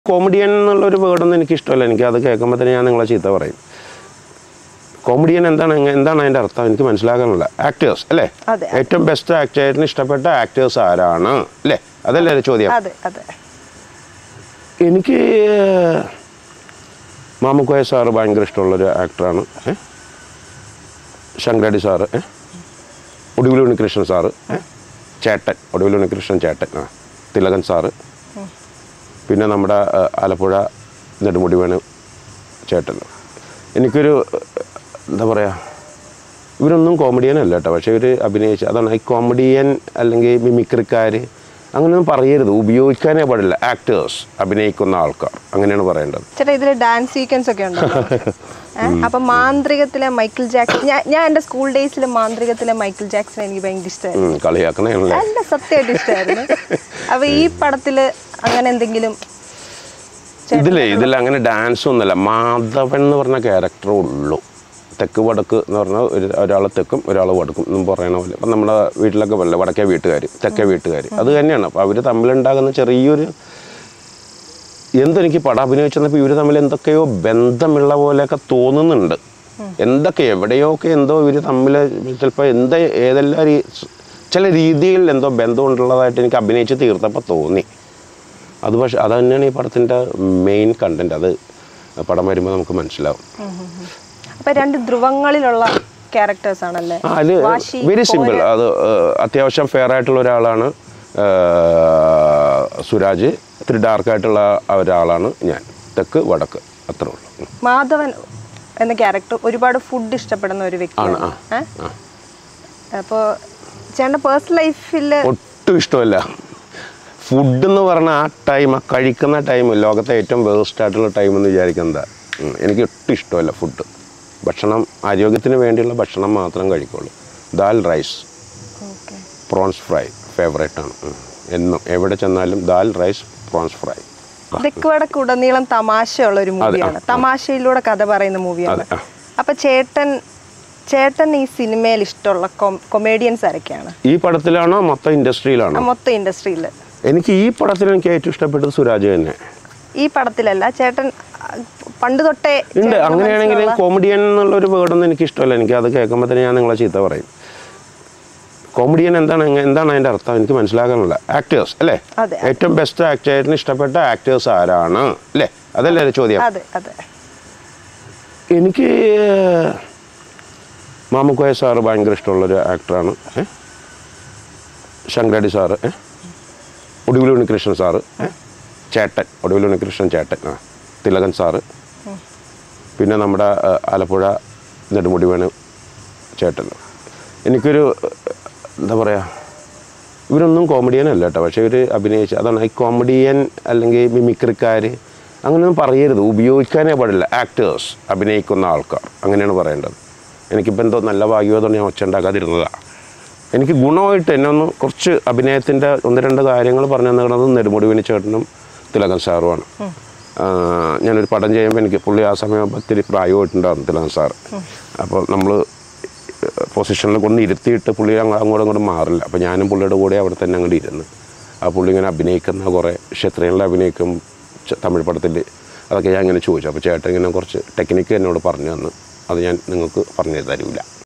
Comedian എന്നുള്ളൊരു വേർഡൊന്നും എനിക്ക് ഇഷ്ടമല്ല എനിക്ക് അത് കേൾക്കുമ്പോൾ തന്നെ ഞാൻ നിങ്ങളെ ചീത്ത പറയും കോമഡിയൻ എന്താണ് എങ്ങ- എന്താണ് അതിൻ്റെ അർത്ഥം എനിക്ക് മനസ്സിലാക്കാനുള്ള ആക്ടേഴ്സ് അല്ലേ അതെ. ഏറ്റവും ബെസ്റ്റ് ആക്ടേഴ്സിന് ഇഷ്ടപ്പെട്ട ആക്ടേഴ്സ് ആരാണ് അല്ലേ അതല്ലേ ഒരു ചോദ്യം അതെ അതെ എനിക്ക് മാമുക്കോയ സാറ് ഭയങ്കര ഇഷ്ടമുള്ളൊരു ആക്ടറാണ് ഏ? ശങ്കരാടി സാറ് ഏ? ഒടുവിൽ ഉണ്ണികൃഷ്ണൻ സാറ് ഏ? ചേട്ടൻ ഒടുവിൽ ഉണ്ണികൃഷ്ണൻ ചേട്ടൻ ആ തിലകൻ സാറ് പിന്നെ നമ്മുടെ ആ, ആലപ്പുഴ നെടുമുടി വേണു ചേട്ടൻ എനിക്കൊരു എന്താ പറയുക ഇവരൊന്നും കോമഡിയൻ അല്ല കേട്ടോ പക്ഷേ ഇവർ അഭിനയിച്ച അതാണ് ഈ കോമഡിയൻ അല്ലെങ്കിൽ മിമിക്രിക്കാർ അങ്ങനെയൊന്നും പറയരുത് ഉപയോഗിക്കാനേ പാടില്ല ആക്ടേഴ്സ് അഭിനയിക്കുന്ന ആൾക്കാർ അങ്ങനെയാണ് പറയേണ്ടത് ചേട്ടാ ഇതിൽ ഡാൻസ് സീക്വൻസ് ഒക്കെ ഉണ്ടല്ലോ ഏ? അപ്പൊ മാന്ത്രികത്തിലെ മൈക്കിൾ ജാക്സൺ ഞാൻ ഞാൻ എൻ്റെ സ്കൂൾ ഡേയ്സിലെ മാന്ത്രികത്തിലെ മൈക്കിൾ ജാക്സൺ എനിക്ക് ഭയങ്കര ഇഷ്ടമായിരുന്നു ഉം, കളിയാക്കണേ അല്ലേ നല്ല സത്യമായിട്ട് ഇഷ്ടമായിരുന്നു അപ്പൊ ഈ പടത്തില് അങ്ങനെ എന്തെങ്കിലും ഇതിലേ ഇതിൽ അങ്ങനെ ഡാൻസ് ഒന്നുമല്ല മാധവൻ എന്ന് പറഞ്ഞ ക്യാരക്ടറേ ഉള്ളൂ തെക്ക് വടക്ക് എന്ന് പറഞ്ഞാൽ ഒരു ഒരാൾ തെക്കും ഒരാൾ വടക്കും എന്നും പറയണ പോലെ അപ്പം നമ്മുടെ വീട്ടിലൊക്കെ പോലെ വടക്കേ വീട്ടുകാർ തെക്കേ വീട്ടുകാർ അത് തന്നെയാണ് അപ്പോൾ അവർ തമ്മിലുണ്ടാകുന്ന ചെറിയൊരു എന്തെനിക്ക് പടം അഭിനയിച്ചു വന്നപ്പോൾ ഇവർ തമ്മിൽ എന്തൊക്കെയോ ബന്ധമുള്ള പോലെയൊക്കെ തോന്നുന്നുണ്ട് എന്തൊക്കെ എവിടെയോ ഒക്കെ എന്തോ ഇവർ തമ്മിൽ ചിലപ്പോൾ എന്താ ഏതെല്ലാം രീ ചില രീതിയിൽ എന്തോ ബന്ധമുണ്ടുള്ളതായിട്ട് എനിക്ക് അഭിനയിച്ച് തീർത്തപ്പോൾ തോന്നി അത് പക്ഷെ അത് തന്നെയാണ് ഈ പടത്തിൻ്റെ മെയിൻ കണ്ടന്റ് അത് പടം വരുമ്പോൾ നമുക്ക് മനസ്സിലാവും അപ്പൊ രണ്ട് ധ്രുവങ്ങളിലുള്ള ക്യാരക്ടേഴ്സ് ആണല്ലേ ആ, അതിൽ വാശി, വെരി സിമ്പിൾ പോര്. അത് ഏഹ്, അത്യാവശ്യം ഫെയർ ആയിട്ടുള്ള ഒരാളാണ് ഏഹ്, സുരാജ് ഇത്തിരി ഡാർക്കായിട്ടുള്ള ഒരാളാണ് ഞാൻ തെക്ക് വടക്ക് അത്രേ ഉള്ളൂ ഉം. മാധവൻ എന്ന ക്യാരക്ടർ ഒരുപാട് ഫുഡ് ഇഷ്ടപ്പെടുന്ന ഒരു വ്യക്തിയാണ് ആണ്, ആ, ഏ? അപ്പോ ചേട്ടൻ്റെ പേഴ്സണൽ ലൈഫിൽ ഒട്ടും ഇഷ്ടമല്ല ഫുഡ് എന്ന് പറഞ്ഞാൽ ആ ടൈം ആ കഴിക്കുന്ന ടൈം ലോകത്തെ ഏറ്റവും വേസ്റ്റ് ആയിട്ടുള്ള ടൈം എന്ന് വിചാരിക്കുന്നത് ഉം, എനിക്ക് ഒട്ടും ഇഷ്ടമല്ല ഫുഡ് ഭക്ഷണം ആരോഗ്യത്തിന് വേണ്ടിയുള്ള ഭക്ഷണം മാത്രം കഴിക്കുള്ളൂ dal rice prawns fry favourite ആണ് ഉം. എന്നും എവിടെ ചെന്നാലും ദാൽ റൈസ് പ്രോൺസ് ഫ്രൈ തെക്കുവടക്ക് ഉടനീളം തമാശയുള്ള ഒരു മൂവിയാണ് ആ. തമാശയിലൂടെ കഥ പറയുന്ന മൂവിയാണ് അതെ, ആ. അപ്പൊ ചേട്ടൻ ചേട്ടൻ ഈ സിനിമയിൽ ഇഷ്ടമുള്ള കൊമേഡിയൻസ് ആരൊക്കെയാണ് ഈ പടത്തിലാണോ മൊത്തം ഇൻഡസ്ട്രിയിലാണോ ആ മൊത്തം ഇൻഡസ്ട്രിയിൽ എനിക്ക് ഈ പടത്തിൽ എനിക്ക് ഏറ്റവും ഇഷ്ടപ്പെട്ടത് സുരാജ് തന്നെ ഈ പടത്തിലല്ല ചേട്ടൻ ആ, പണ്ട് തൊട്ടേ ഉണ്ട് ചേട്ടന് അങ്ങനെയാണെങ്കിൽ മനസ്സിലുള്ള- കോമഡിയൻ എന്നുള്ളൊരു വേർഡൊന്നും എനിക്ക് ഇഷ്ടമല്ല എനിക്ക് അത് കേൾക്കുമ്പോൾ തന്നെ ഞാൻ നിങ്ങളെ ചീത്ത പറയും കോമഡിയൻ എന്താണ് എങ്ങ- എന്താണ് അതിൻ്റെ അർത്ഥം എനിക്ക് മനസ്സിലാക്കാനുള്ള ആക്ടേഴ്സ് അല്ലേ അതെ. ഏറ്റവും ബെസ്റ്റ് ആക്ടേഴ്സിന് ഇഷ്ടപ്പെട്ട ആക്ടേഴ്സ് ആരാണ് അല്ലേ അതല്ലേ ഒരു ചോദ്യം അതെ അതെ എനിക്ക് മാമുക്കോയ സാറ് ഭയങ്കര ഇഷ്ടമുള്ളൊരു ആക്ടറാണ് ഏ? ശങ്കരാടി സാറ് ഏ? ഒടുവിൽ ഉണ്ണികൃഷ്ണൻ സാറ് ഏ? ചേട്ടൻ ഒടുവിൽ ഉണ്ണികൃഷ്ണൻ ചേട്ടൻ ആ തിലകൻ സാറ് പിന്നെ നമ്മുടെ ആ, ആലപ്പുഴ നെടുമുടി വേണു ചേട്ടൻ എനിക്കൊരു എന്താ പറയുക ഇവരൊന്നും കോമഡിയൻ അല്ല കേട്ടോ പക്ഷേ ഇവർ അഭിനയിച്ച അതാണ് ഈ കോമഡിയൻ അല്ലെങ്കിൽ മിമിക്രിക്കാർ അങ്ങനെയൊന്നും പറയരുത് ഉപയോഗിക്കാനേ പാടില്ല ആക്ടേഴ്സ് അഭിനയിക്കുന്ന ആൾക്കാർ അങ്ങനെയാണ് പറയേണ്ടത് എനിക്കിപ്പോൾ എന്തോ നല്ല ഭാഗ്യമായതുകൊണ്ട് ഞാൻ ഒച്ച ഉണ്ടാക്കാതിരുന്നതാണ് എനിക്ക് ഗുണമായിട്ട് എന്നെ ഒന്ന് കുറച്ച് അഭിനയത്തിൻ്റെ ഒന്ന് രണ്ട് കാര്യങ്ങൾ പറഞ്ഞു തന്നിരുന്നത് നെടുമുടി വേണു ചേട്ടനും തിലകൻ സാറുമാണ് ആ, ഞാനൊരു പടം ചെയ്യുമ്പോൾ എനിക്ക് പുള്ളി ആ സമയം ഒത്തിരി പ്രായമായിട്ടുണ്ടായിരുന്നു തിലകൻ സാറ് അപ്പോൾ നമ്മൾ പൊസിഷനിൽ കൊണ്ട് ഇരുത്തിയിട്ട് പുള്ളി അങ്ങ് അങ്ങോട്ടും ഇങ്ങോട്ടും മാറില്ല അപ്പോൾ ഞാനും പുള്ളിയുടെ കൂടെ അവിടെ തന്നെ അങ്ങോട്ട് ഇരുന്ന് ആ പുള്ളി ഇങ്ങനെ അഭിനയിക്കുന്ന കുറേ ക്ഷത്രിയങ്ങളിൽ അഭിനയിക്കും ച- തമിഴ് പടത്തിൽ അതൊക്കെ ഞാൻ ഇങ്ങനെ ചോദിച്ചു അപ്പോൾ ചേട്ടൻ ഇങ്ങനെ കുറച്ച് ടെക്നിക്ക് എന്നോട് പറഞ്ഞു തന്നു അത് ഞാൻ നിങ്ങൾക്ക് പറഞ്ഞു തരൂല